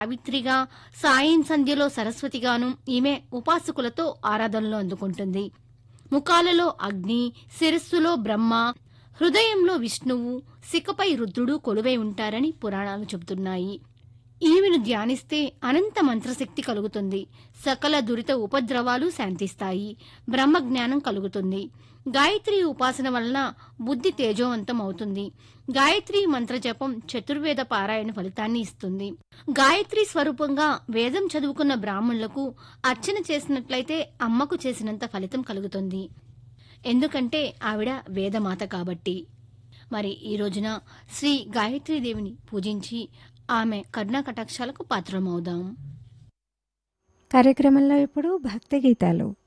సావిత్రిగా సాయం సంధ్యలో సరస్వతిగాను ఈమె ఉపాసకులతో ఆరాధనలు అందుకుంటుంది ముఖాలలో అగ్ని శిరస్సులో బ్రహ్మ హృదయంలో విష్ణువు శిఖపై రుద్రుడు కొలువై ఉంటారని పురాణాలు చెబుతున్నాయి ఈమెను ధ్యానిస్తే అనంత మంత్రశక్తి కలుగుతుంది సకల దురిత ఉపద్రవాలు శాంతిస్తాయి బ్రహ్మజ్ఞానం కలుగుతుంది గాయత్రి ఉపాసన వలన బుద్ధి తేజోవంతం అవుతుంది గాయత్రి మంత్రజపం చతుర్వేద పారాయణ ఫలితాన్ని ఇస్తుంది గాయత్రి స్వరూపంగా వేదం చదువుకున్న బ్రాహ్మణులకు అర్చన చేసినట్లయితే అమ్మకు చేసినంత ఫలితం కలుగుతుంది ఎందుకంటే ఆవిడ వేదమాత కాబట్టి మరి ఈ రోజున శ్రీ గాయత్రీదేవిని పూజించి ఆమె కరుణా కటాక్షాలకు పాత్రమవుదాం కార్యక్రమంలో ఇప్పుడు భక్తి గీతాలు